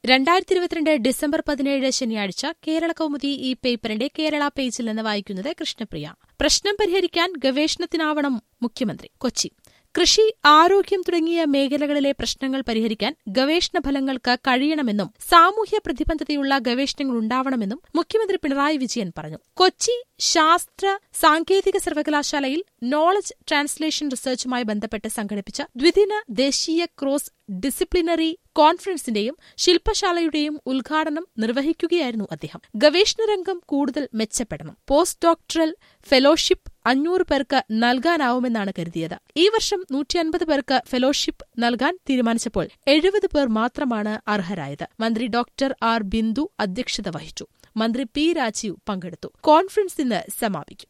രണ്ടായിരത്തി ഇരുപത്തിരണ്ട് ഡിസംബർ പതിനേഴ് ശനിയാഴ്ച കേരള കൗമുദി ഈ പേപ്പറിന്റെ കേരള പേജിൽ നിന്ന് വായിക്കുന്നത് കൃഷ്ണപ്രിയ പ്രശ്നം പരിഹരിക്കാൻ ഗവേഷണത്തിനാവണം മുഖ്യമന്ത്രി കൊച്ചി കൃഷി ആരോഗ്യം തുടങ്ങിയ മേഖലകളിലെ പ്രശ്നങ്ങൾ പരിഹരിക്കാൻ ഗവേഷണ ഫലങ്ങൾക്ക് കഴിയണമെന്നും സാമൂഹ്യ പ്രതിബദ്ധതയുള്ള ഗവേഷണങ്ങൾ ഉണ്ടാവണമെന്നും മുഖ്യമന്ത്രി പിണറായി വിജയൻ പറഞ്ഞു കൊച്ചി ശാസ്ത്ര സാങ്കേതിക സർവകലാശാലയിൽ നോളജ് ട്രാൻസ്ലേഷൻ റിസർച്ചുമായി ബന്ധപ്പെട്ട് സംഘടിപ്പിച്ച ദ്വിദിന ദേശീയ ക്രോസ് ഡിസിപ്ലിനറി കോൺഫറൻസിന്റെയും ശില്പശാലയുടെയും ഉദ്ഘാടനം നിർവഹിക്കുകയായിരുന്നു അദ്ദേഹം ഗവേഷണ രംഗം കൂടുതൽ മെച്ചപ്പെടണം പോസ്റ്റ് ഡോക്ടറൽ ഫെലോഷിപ്പ് അഞ്ഞൂറ് പേർക്ക് നൽകാനാവുമെന്നാണ് കരുതിയത് ഈ വർഷം നൂറ്റി അൻപത് പേർക്ക് ഫെലോഷിപ്പ് നൽകാൻ തീരുമാനിച്ചപ്പോൾ എഴുപത് പേർ മാത്രമാണ് അർഹരായത് മന്ത്രി ഡോക്ടർ ആർ ബിന്ദു അധ്യക്ഷത വഹിച്ചു മന്ത്രി പി രാജീവ് പങ്കെടുത്തു കോൺഫറൻസ് ഇന്ന് സമാപിക്കും